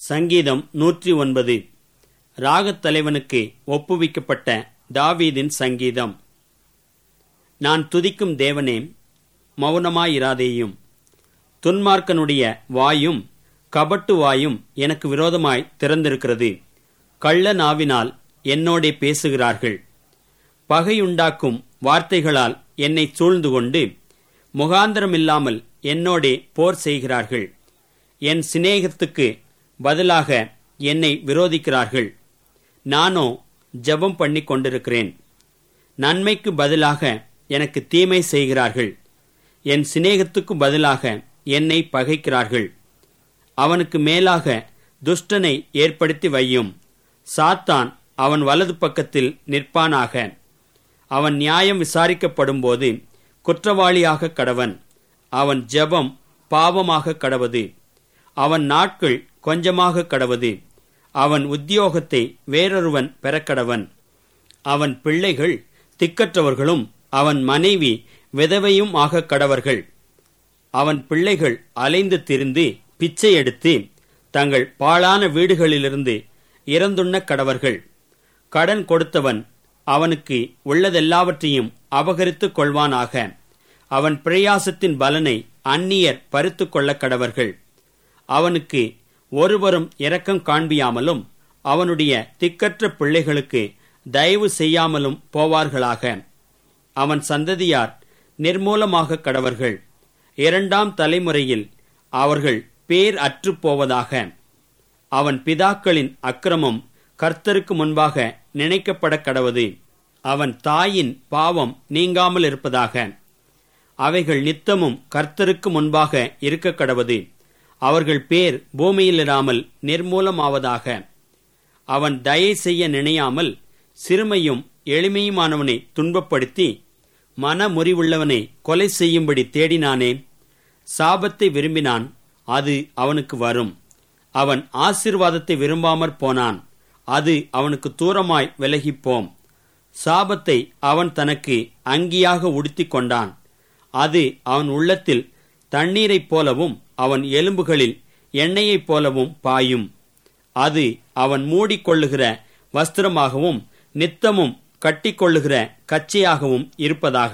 சங்கீதம் நூற்றி ஒன்பது ராகத் தலைவனுக்கு ஒப்புவிக்கப்பட்ட தாவீதின் சங்கீதம் நான் துதிக்கும் தேவனே மௌனமாயிராதேயும் துன்மார்க்கனுடைய வாயும் கபட்டு வாயும் எனக்கு விரோதமாய் திறந்திருக்கிறது கள்ள நாவினால் என்னோடே பேசுகிறார்கள் பகையுண்டாக்கும் வார்த்தைகளால் என்னை சூழ்ந்து கொண்டு முகாந்திரமில்லாமல் என்னோடே போர் செய்கிறார்கள் என் சிநேகத்துக்கு பதிலாக என்னை விரோதிக்கிறார்கள் நானோ ஜெபம் பண்ணி கொண்டிருக்கிறேன் நன்மைக்கு பதிலாக எனக்கு தீமை செய்கிறார்கள் என் சிநேகத்துக்கு பதிலாக என்னை பகைக்கிறார்கள் அவனுக்கு மேலாக துஷ்டனை ஏற்படுத்தி வையும் சாத்தான் அவன் வலது பக்கத்தில் நிற்பானாக அவன் நியாயம் விசாரிக்கப்படும்போது குற்றவாளியாக கடவன் அவன் ஜெபம் பாவமாக கடவது அவன் நாட்கள் கொஞ்சமாக கடவது அவன் உத்தியோகத்தை வேறொருவன் பெறக்கடவன் அவன் பிள்ளைகள் திக்கற்றவர்களும் அவன் மனைவி விதவையும் ஆக கடவர்கள் அவன் பிள்ளைகள் அலைந்து திரிந்து பிச்சை எடுத்து தங்கள் பாழான வீடுகளிலிருந்து இறந்துண்ண கடவர்கள் கடன் கொடுத்தவன் அவனுக்கு உள்ளதெல்லாவற்றையும் அபகரித்துக் கொள்வானாக அவன் பிரயாசத்தின் பலனை அந்நியர் பறித்து கொள்ள கடவர்கள் அவனுக்கு ஒருவரும் இரக்கம் காண்பியாமலும் அவனுடைய திக்கற்ற பிள்ளைகளுக்கு தயவு செய்யாமலும் போவார்களாக அவன் சந்ததியார் நிர்மூலமாக கடவர்கள் இரண்டாம் தலைமுறையில் அவர்கள் பேர் அற்றுப் போவதாக அவன் பிதாக்களின் அக்கிரமம் கர்த்தருக்கு முன்பாக நினைக்கப்பட கடவது அவன் தாயின் பாவம் நீங்காமல் இருப்பதாக அவைகள் நித்தமும் கர்த்தருக்கு முன்பாக இருக்க கடவது அவர்கள் பேர் பூமியிலிராமல் நிர்மூலமாவதாக அவன் தயை செய்ய நினையாமல் சிறுமையும் எளிமையுமானவனை துன்பப்படுத்தி மனமுறிவுள்ளவனை கொலை செய்யும்படி தேடினானே சாபத்தை விரும்பினான் அது அவனுக்கு வரும் அவன் ஆசிர்வாதத்தை விரும்பாமற் போனான் அது அவனுக்கு தூரமாய் விலகிப்போம் சாபத்தை அவன் தனக்கு அங்கியாக உடுத்திக் கொண்டான் அது அவன் உள்ளத்தில் தண்ணீரைப் போலவும் அவன் எலும்புகளில் எண்ணெயைப் போலவும் பாயும் அது அவன் மூடிக்கொள்ளுகிற வஸ்திரமாகவும் நித்தமும் கட்டிக்கொள்ளுகிற கச்சையாகவும் இருப்பதாக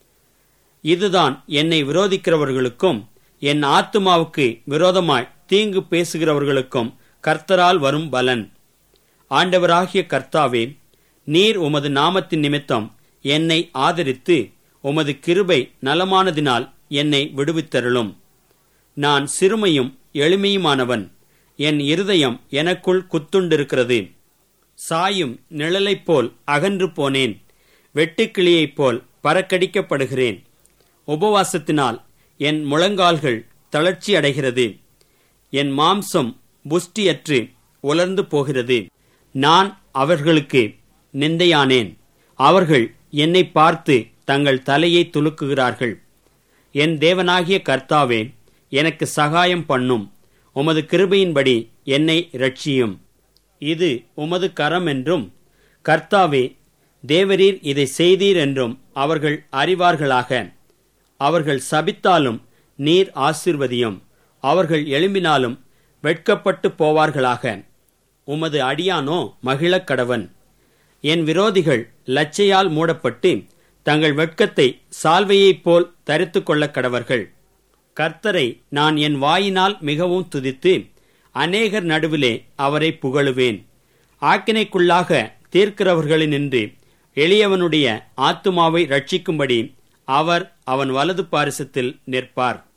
இதுதான் என்னை விரோதிக்கிறவர்களுக்கும் என் ஆத்துமாவுக்கு விரோதமாய் தீங்கு பேசுகிறவர்களுக்கும் கர்த்தரால் வரும் பலன் ஆண்டவராகிய கர்த்தாவே நீர் உமது நாமத்தின் நிமித்தம் என்னை ஆதரித்து உமது கிருபை நலமானதினால் என்னை விடுவித்தருளும் நான் சிறுமையும் எளிமையுமானவன் என் இருதயம் எனக்குள் குத்துண்டிருக்கிறது சாயும் நிழலைப் போல் அகன்று போனேன் வெட்டுக்கிளியைப் போல் பறக்கடிக்கப்படுகிறேன் உபவாசத்தினால் என் முழங்கால்கள் தளர்ச்சி அடைகிறது என் மாம்சம் புஷ்டியற்று உலர்ந்து போகிறது நான் அவர்களுக்கு நிந்தையானேன் அவர்கள் என்னை பார்த்து தங்கள் தலையை துலுக்குகிறார்கள் என் தேவனாகிய கர்த்தாவே எனக்கு சகாயம் பண்ணும் உமது கிருபையின்படி என்னை ரட்சியும் இது உமது கரம் என்றும் கர்த்தாவே தேவரீர் இதை செய்தீர் என்றும் அவர்கள் அறிவார்களாக அவர்கள் சபித்தாலும் நீர் ஆசிர்வதியும் அவர்கள் எழும்பினாலும் வெட்கப்பட்டு போவார்களாக உமது அடியானோ மகிழக் கடவன் என் விரோதிகள் லச்சையால் மூடப்பட்டு தங்கள் வெட்கத்தை சால்வையைப் போல் தரித்து கொள்ள கடவர்கள் கர்த்தரை நான் என் வாயினால் மிகவும் துதித்து அநேகர் நடுவிலே அவரை புகழுவேன் ஆக்கினைக்குள்ளாக தீர்க்கிறவர்களினின்று எளியவனுடைய ஆத்துமாவை ரட்சிக்கும்படி அவர் அவன் வலது பாரிசத்தில் நிற்பார்